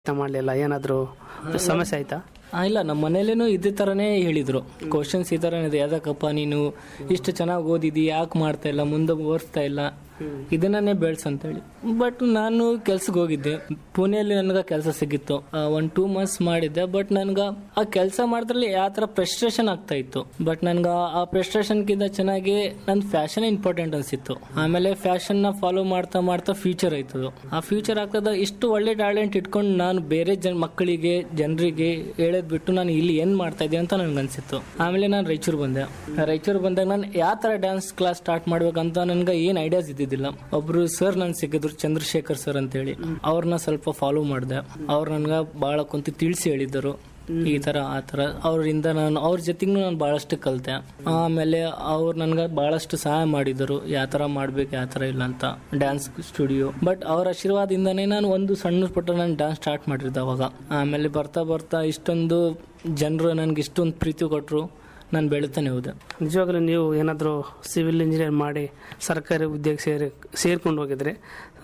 ಮಾಡಲಿಲ್ಲ ಏನಾದರೂ ಸಮಸ್ಯೆ ಆಯ್ತಾ ಆ, ಇಲ್ಲ ನಮ್ಮ ಮನೇಲೇನು ಇದೇ ಥರನೇ ಹೇಳಿದ್ರು ಕ್ವಶನ್ಸ್ ಈ ಥರನೇ ಇದೆ ಯಾದಕ್ಕಪ್ಪ ನೀನು ಇಷ್ಟು ಚೆನ್ನಾಗಿ ಓದಿದಿ ಯಾಕೆ ಮಾಡ್ತಾ ಇಲ್ಲ ಮುಂದೆ ಓದಿಸ್ತಾ ಇಲ್ಲ ಇದನ್ನೇ ಬೆಳೆಸ್ ಅಂತೇಳಿ ಬಟ್ ನಾನು ಕೆಲ್ಸಕ್ಕೆ ಹೋಗಿದ್ದೆ ಪುಣೆಯಲ್ಲಿ ನನಗೆ ಕೆಲಸ ಸಿಕ್ಕಿತ್ತು ಒಂದು ಟೂ ಮಂತ್ಸ್ ಮಾಡಿದ್ದೆ ಬಟ್ ನನ್ಗೆ ಆ ಕೆಲಸ ಮಾಡಿದ್ರಲ್ಲಿ ಯಾವ ಥರ ಫ್ರಸ್ಟ್ರೇಷನ್ ಆಗ್ತಾ ಇತ್ತು ಬಟ್ ನನ್ಗೆ ಆ ಫ್ರಸ್ಟ್ರೇಷನ್ಗಿಂತ ಚೆನ್ನಾಗಿ ನನ್ನ ಫ್ಯಾಷನ್ ಇಂಪಾರ್ಟೆಂಟ್ ಅನ್ಸಿತ್ತು ಆಮೇಲೆ ಫ್ಯಾಷನ್ನ ಫಾಲೋ ಮಾಡ್ತಾ ಮಾಡ್ತಾ ಫ್ಯೂಚರ್ ಆಯ್ತದು ಆ ಫ್ಯೂಚರ್ ಆಗ್ತದ ಇಷ್ಟು ಒಳ್ಳೆ ಟ್ಯಾಲೆಂಟ್ ಇಟ್ಕೊಂಡು ನಾನು ಬೇರೆ ಜನ ಮಕ್ಕಳಿಗೆ ಜನರಿಗೆ ಹೇಳೋದ್ ಬಿಟ್ಟು ನಾನು ಇಲ್ಲಿ ಏನ್ ಮಾಡ್ತಾ ಇದ್ದೆ ಅಂತ ನನ್ಗೆ ಅನ್ಸಿತ್ತು ಆಮೇಲೆ ನಾನು ರಾಯಚೂರು ಬಂದೆ ರಾಯಚೂರು ಬಂದಾಗ ನಾನು ಯಾವ ತರ ಡ್ಯಾನ್ಸ್ ಕ್ಲಾಸ್ ಸ್ಟಾರ್ಟ್ ಮಾಡ್ಬೇಕಂತ ನನ್ಗೆ ಏನ್ ಐಡಿಯಾಸ್ ಇದ್ದಿದ್ದಿಲ್ಲ ಒಬ್ರು ಸರ್ ನನ್ ಸಿಕ್ಕಿದ್ರು ಚಂದ್ರಶೇಖರ್ ಸರ್ ಅಂತೇಳಿ ಅವ್ರನ್ನ ಸ್ವಲ್ಪ ಫಾಲೋ ಮಾಡಿದೆ ಅವ್ರು ನನ್ಗೆ ಬಹಳ ಕುಂತು ತಿಳಿಸಿ ಹೇಳಿದ್ದರು ಈ ತರ ಆ ತರ ಅವರಿಂದ ನಾನು ಅವ್ರ ಜೊತೆಗೂ ನಾನು ಬಹಳಷ್ಟು ಕಲಿತೆ ಆಮೇಲೆ ಅವ್ರು ನನ್ಗೆ ಬಹಳಷ್ಟು ಸಹಾಯ ಮಾಡಿದರು ಯಾವ ತರ ಮಾಡ್ಬೇಕು ಯಾವ ತರ ಇಲ್ಲ ಅಂತ ಡ್ಯಾನ್ಸ್ ಸ್ಟುಡಿಯೋ ಬಟ್ ಅವ್ರ ಆಶೀರ್ವಾದದಿಂದನೇ ನಾನು ಒಂದು ಸಣ್ಣ ಪುಟ್ಟ ನಾನು ಡ್ಯಾನ್ಸ್ ಸ್ಟಾರ್ಟ್ ಮಾಡಿದ್ದೆ ಅವಾಗ ಆಮೇಲೆ ಬರ್ತಾ ಬರ್ತಾ ಇಷ್ಟೊಂದು ಜನರು ನನ್ಗೆ ಇಷ್ಟೊಂದು ಪ್ರೀತಿ ಕೊಟ್ಟರು ನಾನು ಬೆಳಿತಾನೆ ಹೋದೆ ನಿಜವಾಗ್ಲೂ ನೀವು ಏನಾದರೂ ಸಿವಿಲ್ ಇಂಜಿನಿಯರ್ ಮಾಡಿ ಸರ್ಕಾರಿ ಉದ್ಯೋಗ ಸೇರಿ ಸೇರ್ಕೊಂಡು ಹೋಗಿದ್ರೆ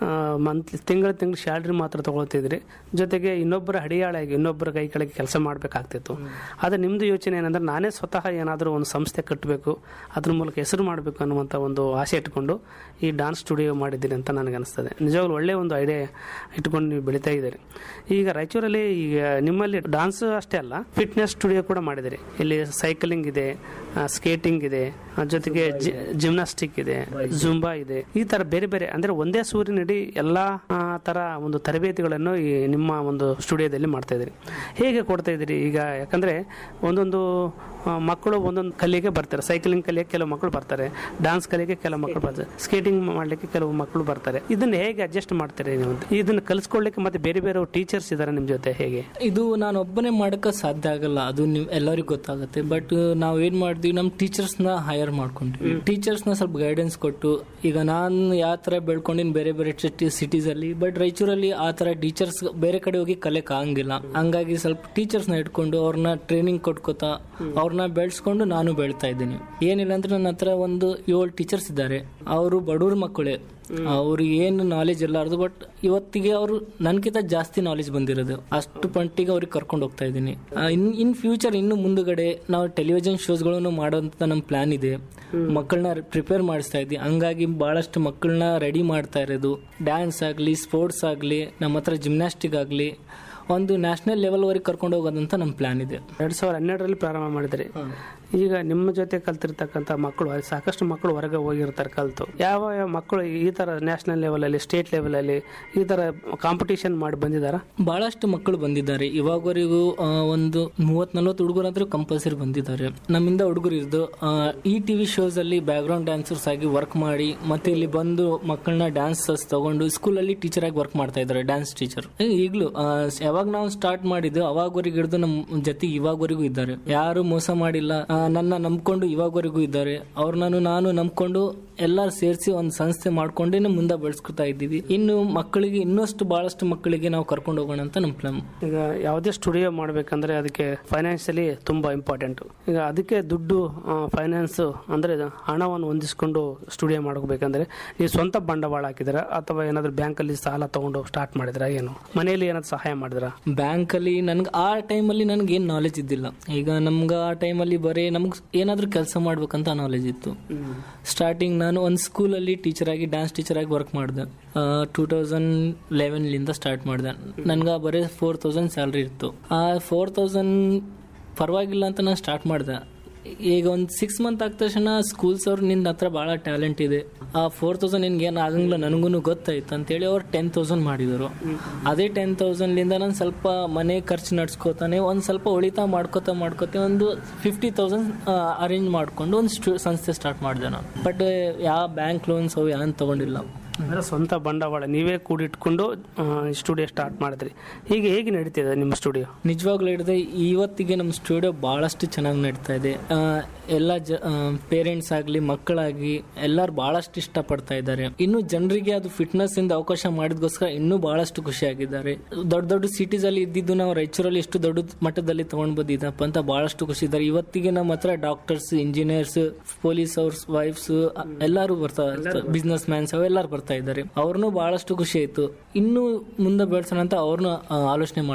ಮಂತ್ಲಿ ತಿಂಗಳ ತಿಂಗಳು ಸ್ಯಾಲ್ರಿ ಮಾತ್ರ ತಗೊಳ್ತಿದ್ರಿ ಜೊತೆಗೆ ಇನ್ನೊಬ್ಬರ ಹಡಿಯಾಳಾಗಿ ಇನ್ನೊಬ್ಬರ ಕೈ ಕೆಳಗೆ ಕೆಲಸ ಮಾಡಬೇಕಾಗ್ತಿತ್ತು ಆದರೆ ನಿಮ್ಮದು ಯೋಚನೆ ಏನಂದ್ರೆ ನಾನೇ ಸ್ವತಃ ಏನಾದರೂ ಒಂದು ಸಂಸ್ಥೆ ಕಟ್ಟಬೇಕು ಅದ್ರ ಮೂಲಕ ಹೆಸರು ಮಾಡಬೇಕು ಅನ್ನುವಂಥ ಒಂದು ಆಸೆ ಇಟ್ಕೊಂಡು ಈ ಡಾನ್ಸ್ ಸ್ಟುಡಿಯೋ ಮಾಡಿದ್ದೀನಿ ಅಂತ ನನಗೆ ಅನಿಸ್ತದೆ ನಿಜವಾಗ್ಲೂ ಒಳ್ಳೆಯ ಒಂದು ಐಡಿಯಾ ಇಟ್ಕೊಂಡು ನೀವು ಬೆಳೀತಾ ಇದ್ದೀರಿ ಈಗ ರಾಯಚೂರಲ್ಲಿ ಈಗ ನಿಮ್ಮಲ್ಲಿ ಡಾನ್ಸ್ ಅಷ್ಟೇ ಅಲ್ಲ ಫಿಟ್ನೆಸ್ ಸ್ಟುಡಿಯೋ ಕೂಡ ಮಾಡಿದಿರಿ ಇಲ್ಲಿ ಸೈಕ್ಲಿಂಗ್ ಇದೆ ಸ್ಕೇಟಿಂಗ್ ಇದೆ ಆ, ಜೊತೆಗೆ ಜಿಮ್ನಾಸ್ಟಿಕ್ ಇದೆ ಜುಂಬಾ ಇದೆ ಈ ತರ ಬೇರೆ ಬೇರೆ ಅಂದ್ರೆ ಒಂದೇ ಸೂರಿನಡಿ ಎಲ್ಲಾ ಆ, ತರ ಒಂದು ತರಬೇತಿಗಳನ್ನು ಈ ನಿಮ್ಮ ಒಂದು ಸ್ಟುಡಿಯೋದಲ್ಲಿ ಮಾಡ್ತಾ ಇದ್ದೀರಿ ಹೇಗೆ ಕೊಡ್ತಾ ಇದ್ದೀರಿ ಈಗ ಯಾಕಂದ್ರೆ ಒಂದೊಂದು ಆ, ಮಕ್ಕಳು ಒಂದೊಂದು ಕಲಿಗೆ ಬರ್ತಾರೆ ಸೈಕ್ಲಿಂಗ್ ಕಲಿಯಕ್ಕೆ ಕೆಲವು ಮಕ್ಕಳು ಬರ್ತಾರೆ ಡಾನ್ಸ್ ಕಲಿಯಕ್ಕೆ ಕೆಲವು ಮಕ್ಕಳು ಬರ್ತಾರೆ ಸ್ಕೇಟಿಂಗ್ ಮಾಡ್ಲಿಕ್ಕೆ ಕೆಲವು ಮಕ್ಕಳು ಬರ್ತಾರೆ ಇದನ್ನ ಹೇಗೆ ಅಡ್ಜಸ್ಟ್ ಮಾಡ್ತೀರಿ ನೀವು ಅಂತ? ಇದನ್ನ ಕಲಿಸ್ಕೊಳ್ಳಿಕ್ಕೆ ಮತ್ತೆ ಬೇರೆ ಬೇರೆ ಟೀಚರ್ಸ್ ಇದ್ದಾರೆ ನಿಮ್ ಜೊತೆ ಹೇಗೆ ಇದು ನಾನು ಒಬ್ಬನೇ ಮಾಡಕ್ಕೆ ಸಾಧ್ಯ ಆಗಲ್ಲ ಅದು ನೀವು ಎಲ್ಲರಿಗೂ ಗೊತ್ತಾಗುತ್ತೆ ಬಟ್ ನಾವು ಏನ್ ಮಾಡಿದ್ವಿ ನಮ್ಮ ಟೀಚರ್ಸ್ ನ ಹೈಯರ್ ಮಾಡ್ಕೊಂಡ್ವಿ ಟೀಚರ್ಸ್ ನ ಸ್ವಲ್ಪ ಗೈಡೆನ್ಸ್ ಕೊಟ್ಟು ಈಗ ನಾನು ಯಾವ ತರ ಬೆಳ್ಕೊಂಡಿನಿ ಬೇರೆ ಬೇರೆ ಸಿಟೀಸ್ ಅಲ್ಲಿ ಬಟ್ ರಾಯಚೂರಲ್ಲಿ ಆ ತರ ಟೀಚರ್ಸ್ ಬೇರೆ ಕಡೆ ಹೋಗಿ ಕಲಿಯಕ್ ಆಗಂಗಿಲ್ಲ ಹಂಗಾಗಿ ಸ್ವಲ್ಪ ಟೀಚರ್ಸ್ ನ ಇಟ್ಕೊಂಡು ಅವ್ರನ್ನ ಟ್ರೈನಿಂಗ್ ಕೊಟ್ಕೋತಾ ಅವ್ರನ್ನ ಬೆಳೆಸ್ಕೊಂಡು ನಾನು ಬೆಳ್ತಾ ಇದ್ದೀನಿ ಏನಿಲ್ಲ ಅಂದ್ರೆ ನನ್ನ ಹತ್ರ ಒಂದು ಏಳು ಟೀಚರ್ಸ್ ಇದ್ದಾರೆ ಅವರು ಬಡವ್ರ ಮಕ್ಕಳೇ ಅವ್ರಿಗೆ ಏನು ನಾಲೆಜ್ ಇರಲಾರ್ದು ಬಟ್ ಇವತ್ತಿಗೆ ಅವರು ನನ್ಕಿಂತ ಜಾಸ್ತಿ ನಾಲೆಜ್ ಬಂದಿರೋದು ಅಷ್ಟು ಪಂಟಿಗೆ ಅವ್ರಿಗೆ ಕರ್ಕೊಂಡು ಹೋಗ್ತಾ ಇದ್ದೀನಿ ಇನ್ ಇನ್ ಫ್ಯೂಚರ್ ಇನ್ನು ಮುಂದುಗಡೆ ನಾವು ಟೆಲಿವಿಷನ್ ಶೋಸ್ಗಳನ್ನು ಮಾಡೋಂತ ನಮ್ಮ ಪ್ಲಾನ್ ಇದೆ ಮಕ್ಕಳನ್ನ ಪ್ರಿಪೇರ್ ಮಾಡಿಸ್ತಾ ಇದ್ವಿ ಹಂಗಾಗಿ ಬಹಳಷ್ಟು ಮಕ್ಕಳನ್ನ ರೆಡಿ ಮಾಡ್ತಾ ಇರೋದು ಡ್ಯಾನ್ಸ್ ಆಗಲಿ ಸ್ಪೋರ್ಟ್ಸ್ ಆಗಲಿ ನಮ್ಮ ಹತ್ರ ಜಿಮ್ನಾಸ್ಟಿಕ್ ಆಗಲಿ ಒಂದು ನ್ಯಾಷನಲ್ ಲೆವೆಲ್ ವರೆಗೆ ಕರ್ಕೊಂಡು ಹೋಗೋದಂತ ನಮ್ಮ ಪ್ಲಾನ್ ಇದೆ ಎರಡ್ ಸಾವಿರದ ಹನ್ನೆರಡರಲ್ಲಿ ಪ್ರಾರಂಭ ಮಾಡಿದ್ರಿ ಈಗ ನಿಮ್ಮ ಜೊತೆ ಕಲ್ತಿರ್ತಕ್ಕಂಥ ಮಕ್ಕಳು ಸಾಕಷ್ಟು ಮಕ್ಕಳು ಹೊರಗೆ ಹೋಗಿರ್ತಾರೆ ಕಲ್ತು ಯಾವ ಯಾವ ಮಕ್ಕಳು ಈ ತರ ನ್ಯಾಷನಲ್ ಲೆವೆಲ್ ಅಲ್ಲಿ ಸ್ಟೇಟ್ ಲೆವೆಲ್ ಅಲ್ಲಿ ಈ ತರ ಕಾಂಪಿಟೇಷನ್ ಮಾಡಿ ಬಂದಿದಾರ ಬಹಳಷ್ಟು ಮಕ್ಕಳು ಬಂದಿದ್ದಾರೆ ಇವಾಗವರೆಗೂ ಆ, ಒಂದು ಮೂವತ್ ನಲ್ವತ್ತು ಹುಡುಗರು ಆದ್ರೂ ಕಂಪಲ್ಸರಿ ಬಂದಿದ್ದಾರೆ ನಮ್ಮಿಂದ ಹುಡುಗರು ಇದ್ದು ಆ, ಈ ಟಿವಿ ಶೋಸ್ ಅಲ್ಲಿ ಬ್ಯಾಕ್ ಗ್ರೌಂಡ್ ಡ್ಯಾನ್ಸರ್ಸ್ ಆಗಿ ವರ್ಕ್ ಮಾಡಿ ಮತ್ತೆ ಇಲ್ಲಿ ಬಂದು ಮಕ್ಕಳನ್ನ ಡ್ಯಾನ್ಸಸ್ ತಗೊಂಡು ಸ್ಕೂಲ್ ಅಲ್ಲಿ ಟೀಚರ್ ಆಗಿ ವರ್ಕ್ ಮಾಡ್ತಾ ಇದ್ದಾರೆ ಡ್ಯಾನ್ಸ್ ಟೀಚರ್ ಈಗಲೂ ಯಾವಾಗ ನಾವು ಸ್ಟಾರ್ಟ್ ಮಾಡಿದ್ದು ಅವಾಗವರೆಗೂ ಹಿಡಿದು ನಮ್ಮ ಜೊತೆ ಇವಾಗವರೆಗೂ ಇದ್ದಾರೆ ಯಾರು ಮೋಸ ಮಾಡಿಲ್ಲ ಆ, ನನ್ನ ನಂಬ್ಕೊಂಡು ಇವಾಗವರೆಗೂ ಇದ್ದಾರೆ ಅವ್ರನ್ನ ನಾನು ನಂಬ್ಕೊಂಡು ಎಲ್ಲರೂ ಸೇರಿಸಿ ಒಂದು ಸಂಸ್ಥೆ ಮಾಡ್ಕೊಂಡೇನೆ ಮುಂದೆ ಬೆಳೆಸ್ಕೊತಾ ಇದ್ದೀವಿ ಇನ್ನು ಮಕ್ಕಳಿಗೆ ಇನ್ನಷ್ಟು ಬಹಳಷ್ಟು ಮಕ್ಕಳಿಗೆ ನಾವು ಕರ್ಕೊಂಡು ಹೋಗೋಣ ಅಂತ ನಮ್ಮ ಪ್ಲಾನ್ ಈಗ ಯಾವುದೇ ಸ್ಟುಡಿಯೋ ಮಾಡ್ಬೇಕಂದ್ರೆ ಅದಕ್ಕೆ ಫೈನಾನ್ಷಿಯಲಿ ತುಂಬಾ ಇಂಪಾರ್ಟೆಂಟ್ ಈಗ ಅದಕ್ಕೆ ದುಡ್ಡು ಫೈನಾನ್ಸ್ ಅಂದ್ರೆ ಇದು ಹಣವನ್ನು ಹೊಂದಿಸ್ಕೊಂಡು ಸ್ಟುಡಿಯೋ ಮಾಡ್ಬೇಕಂದ್ರೆ ನೀವು ಸ್ವಂತ ಬಂಡವಾಳ ಹಾಕಿದ್ರ ಅಥವಾ ಏನಾದ್ರು ಬ್ಯಾಂಕಲ್ಲಿ ಸಾಲ ತಗೊಂಡು ಸ್ಟಾರ್ಟ್ ಮಾಡಿದ್ರ ಏನು ಮನೆಯಲ್ಲಿ ಏನಾದ್ರು ಸಹಾಯ ಮಾಡಿದ್ರ ಬ್ಯಾಂಕ್ ಅಲ್ಲಿ ನನ್ಗೆ ಆ ಟೈಮಲ್ಲಿ ನನ್ಗೆ ಏನ್ ನಾಲೆಜ್ ಇದ್ದಿಲ್ಲ ಈಗ ನಮ್ಗೆ ಆ ಟೈಮಲ್ಲಿ ಬರೀ ನಮ್ಗೆ ಏನಾದ್ರೂ ಕೆಲಸ ಮಾಡ್ಬೇಕಂತ ನಾಲೆಜ್ ಇತ್ತು ಸ್ಟಾರ್ಟಿಂಗ್ ನಾನು ಒಂದು ಸ್ಕೂಲಲ್ಲಿ ಟೀಚರ್ ಆಗಿ ಡ್ಯಾನ್ಸ್ ಟೀಚರ್ ಆಗಿ ವರ್ಕ್ ಮಾಡಿದೆ ಟೂ ತೌಸಂಡ್ ಲೆವೆನ್ಲಿಂದ ಸ್ಟಾರ್ಟ್ ಮಾಡಿದೆ ನನ್ಗೆ ಬರೀ ಫೋರ್ ತೌಸಂಡ್ ಸ್ಯಾಲ್ರಿ ಇತ್ತು ಆ ಫೋರ್ ತೌಸಂಡ್ ಪರವಾಗಿಲ್ಲ ಅಂತ ನಾನು ಸ್ಟಾರ್ಟ್ ಮಾಡಿದೆ ಈಗ ಒಂದು ಸಿಕ್ಸ್ ಮಂತ್ ಆದ ತಕ್ಷಣ ಸ್ಕೂಲ್ಸ್ ಅವ್ರು ನಿನ್ನ ಹತ್ರ ಭಾಳ ಟ್ಯಾಲೆಂಟ್ ಇದೆ ಆ ಫೋರ್ ತೌಸಂಡ್ ನಿನ್ಗೆ ಏನು ಆಗಂಗಿಲ್ಲ ನನಗೂ ಗೊತ್ತಾಯ್ತು ಅಂತೇಳಿ ಅವ್ರು ಟೆನ್ ತೌಸಂಡ್ ಮಾಡಿದರು ಅದೇ ಟೆನ್ ತೌಸಂಡ್ಲಿಂದ ನಾನು ಸ್ವಲ್ಪ ಮನೆ ಖರ್ಚು ನಡ್ಸ್ಕೊತಾನೆ ಒಂದು ಸ್ವಲ್ಪ ಉಳಿತಾಯ ಮಾಡ್ಕೋತಾ ಮಾಡ್ಕೋತೆ ಒಂದು ಫಿಫ್ಟಿ ತೌಸಂಡ್ ಅರೇಂಜ್ ಮಾಡ್ಕೊಂಡು ಒಂದು ಸ್ಟು ಸಂಸ್ಥೆ ಸ್ಟಾರ್ಟ್ ಮಾಡಿದೆ ನಾನು ಬಟ್ ಯಾವ ಬ್ಯಾಂಕ್ ಲೋನ್ಸ್ ಅವು ಏನು ತಗೊಂಡಿಲ್ಲ ಅಂದ್ರೆ ಸ್ವಂತ ಬಂಡವಾಳ ನೀವೇ ಕೂಡಿಟ್ಕೊಂಡು ಸ್ಟುಡಿಯೋ ಸ್ಟಾರ್ಟ್ ಮಾಡಿದ್ರಿ ಹೀಗೆ ಹೇಗೆ ನಡೀತಿದೆ ನಿಮ್ಮ ಸ್ಟುಡಿಯೋ ನಿಜವಾಗ್ಲೂ ಹೇಳಿದ್ರೆ ಇವತ್ತಿಗೆ ನಮ್ಮ ಸ್ಟುಡಿಯೋ ಬಹಳಷ್ಟು ಚೆನ್ನಾಗಿ ನಡೀತಾ ಇದೆ ಆ, ಎಲ್ಲ ಜ ಪೇರೆಂಟ್ಸ್ ಆಗಲಿ ಮಕ್ಕಳಾಗಿ ಎಲ್ಲರೂ ಬಹಳಷ್ಟು ಇಷ್ಟಪಡ್ತಾ ಇದ್ದಾರೆ ಇನ್ನು ಜನರಿಗೆ ಅದು ಫಿಟ್ನೆಸ್ ಇಂದ ಅವಕಾಶ ಮಾಡಿದ್ಗೋಸ್ಕರ ಇನ್ನೂ ಬಹಳಷ್ಟು ಖುಷಿಯಾಗಿದ್ದಾರೆ ದೊಡ್ಡ ದೊಡ್ಡ ಸಿಟೀಸ್ ಅಲ್ಲಿ ಇದ್ದಿದ್ದು ನಾವು ರಾಯಚೂರಲ್ಲಿ ಎಷ್ಟು ದೊಡ್ಡ ಮಟ್ಟದಲ್ಲಿ ತಗೊಂಡ್ ಬಂದಿದ್ದಪ್ಪ ಅಂತ ಬಹಳಷ್ಟು ಖುಷಿ ಇದ್ದಾರೆ ಇವತ್ತಿಗೆ ನಮ್ಮ ಹತ್ರ ಡಾಕ್ಟರ್ಸ್ ಇಂಜಿನಿಯರ್ಸ್ ಪೊಲೀಸ್ ಅವ್ರ ವೈಫ್ಸ್ ಎಲ್ಲರೂ ಬರ್ತಾ ಬಿಸ್ನೆಸ್ ಮ್ಯಾನ್ಸ್ ಅವೆಲ್ಲರೂ ಬರ್ತಾ ಇದ್ದಾರೆ ಅವ್ರನ್ನೂ ಬಹಳಷ್ಟು ಖುಷಿ ಆಯ್ತು ಇನ್ನು ಮುಂದೆ ಬೆಳೆಸೋಣ ಅಂತ ಅವ್ರನ್ನ ಆಲೋಚನೆ